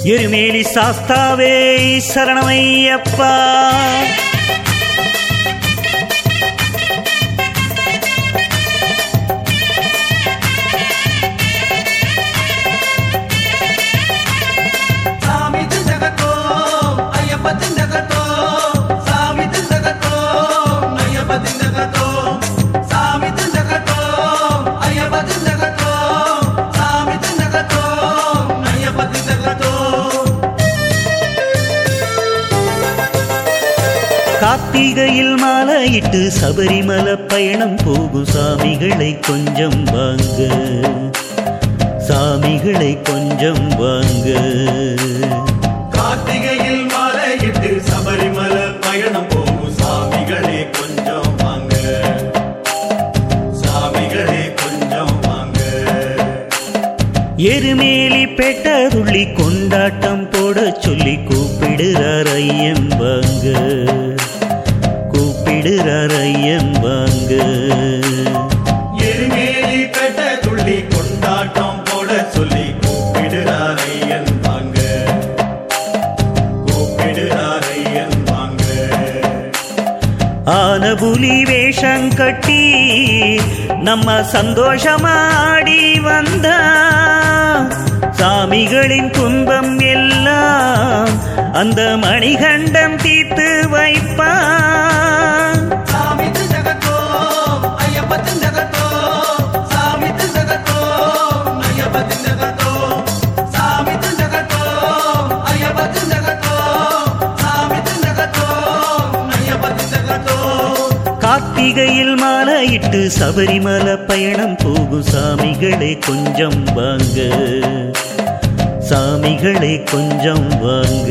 எருமேலி சாஸ்தாவே சரணமையப்பா சாமி திண்டகத்தோ ஐயப்ப திண்டகத்தோ சாமி திண்டகத்தோ ஐயப்ப திண்டகத்தோ சாமி திண்டகத்தோ ஐயப்ப திண்டகத்தோ சாமி திண்டகத்தோ ஐயப்ப திண்டகத்தோ கார்த்திகையில் மாலையிட்டு சபரிமல பயணம் போகும் சாமிகளை கொஞ்சம் வாங்க சாமிகளை கொஞ்சம் வாங்க கார்த்திகையில் மாலையிட்டு சபரிமல பயணம் போகும் சாமிகளே கொஞ்சம் வாங்க சாமிகளே கொஞ்சம் வாங்க எருமேலி பெட்டதுள்ளி கொண்டாட்டம் போட சொல்லி கூப்பிடுறார் ஐயன் வாங்க கூப்பிடுறார் ஐயன் வாங்க எருமேலி பெட்ட துள்ளி கொண்டாட்டம் போட சொல்லி கூப்பிடுறார் ஐயன் வாங்க கூப்பிடுறார் ஐயன் வாங்க ஆனபுலி வேஷம் கட்டி நம்ம சந்தோஷமாடி வந்த சாமிகளின் துன்பம் எல்லாம் அந்த மணிகண்டம் தீர்த்து வைப்பான் சாமி திண்டகத்தோ ஐயப்ப திண்டகத்தோ சாமி திண்டகத்தோ ஐயப்ப திண்டகத்தோ சாமி திண்டகத்தோ ஐயப்ப திண்டகத்தோ சாமி திண்டகத்தோ ஐயப்ப திண்டகத்தோ கார்த்திகையில் மாலையிட்டு சபரிமல பயணம் போகும் சாமிகளே கொஞ்சம் வாங்க சாமிகளே கொஞ்சம் வாங்க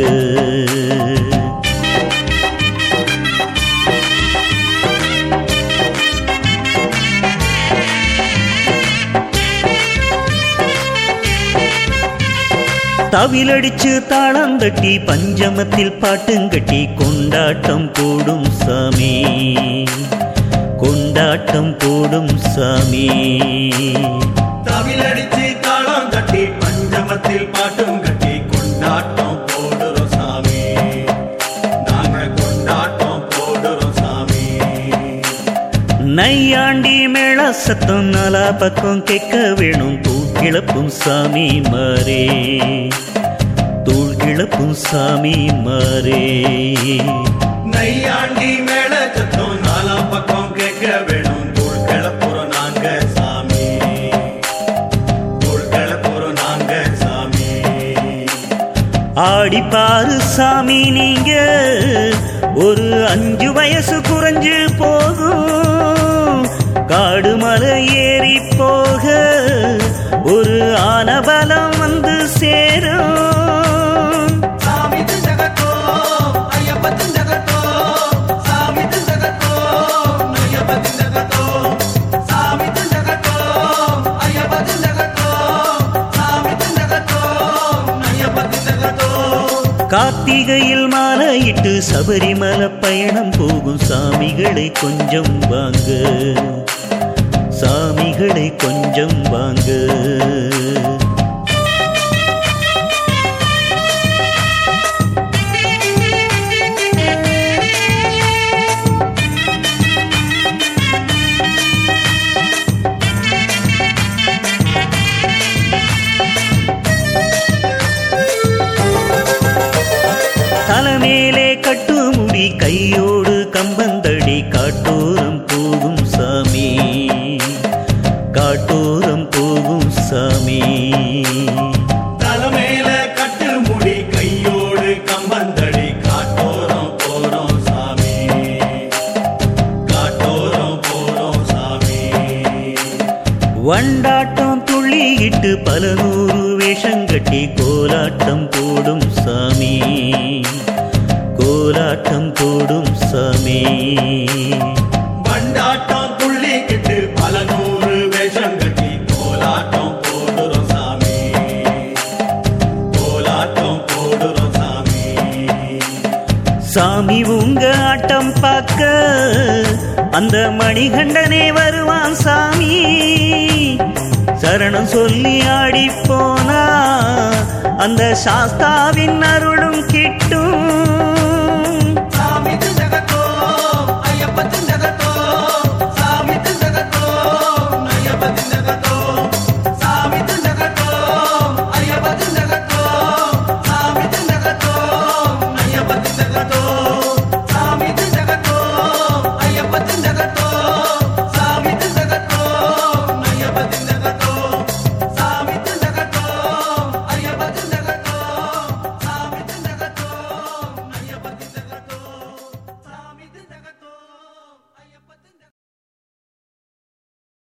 தவிலடிச்சு தாளம் தட்டி பஞ்சமத்தில் பாட்டுங்கட்டி கொண்டாட்டம் போடும் சாமி கொண்டாட்டம் போடும் சாமி தவிலடிச்சு தாளம் தட்டி பஞ்சமத்தில் பாட்டும் கட்டி கொண்டாட்டம் போடுறோம் சாமி நாங்க கொண்டாட்டம் போடுறோம் சாமி நையாண்டி மேள சத்தம் நாலா பக்கம் கேட்க வேணும் தூள் கிளப்பும் சாமி மாறே தூள் கிளப்பும் சாமி மாறே நையாண்டி மேல சத்தம் நாலாம் பக்கம் கேட்க வேணும் தூள் கிளப்புறோம் நாங்க சாமி தூள் கிளப்புறோம் நாங்க சாமி ஆடி பாரு சாமி நீங்க ஒரு அஞ்சு வயசு குறைஞ்சு போகும் காடு மலை ஏறி போக ஒரு ஆனபலம் வந்து சேரும் சாமி திண்டகத்தோ ஐயப்ப திண்டகத்தோ சாமி திண்டகத்தோ ஐயப்ப திண்டகத்தோ சாமி திண்டகத்தோ ஐயப்ப திண்டகத்தோ சாமி திண்டகத்தோ ஐயப்ப திண்டகத்தோ கார்த்திகையில் மாலையிட்டு சபரிமல பயணம் போகும் சாமிகளை கொஞ்சம் வாங்க சாமிகளை கொஞ்சம் வாங்க தலைமேலே கட்டுமுடி கையோடு கம்பந்தடி காட்டோரம் போகும் சாமி காட்டோரம் போகும் சாமி தலைமையில கட்டு முடி கையோடு கம்பந்தடி காட்டோரம் போறோம் சாமி காட்டோரம் போறோம் சாமி வண்டாட்டம் துள்ளியிட்டு பல நூறு வேஷம் கட்டி கோலாட்டம் போடும் சாமி கோலாட்டம் போடும் சாமி பண்டாட்டம் துள்ளிக்கிட்டு பல நூறு வேஷம் கட்டி கோலாட்டம் போடுறோம் சாமி கோலாட்டம் போடுறோம் சாமி சாமி உங்க ஆட்டம் பார்க்க அந்த மணிகண்டனே வருவான் சாமி சரணம் சொல்லி ஆடி போனா அந்த சாஸ்தாவின் அருளும் கிட்டும்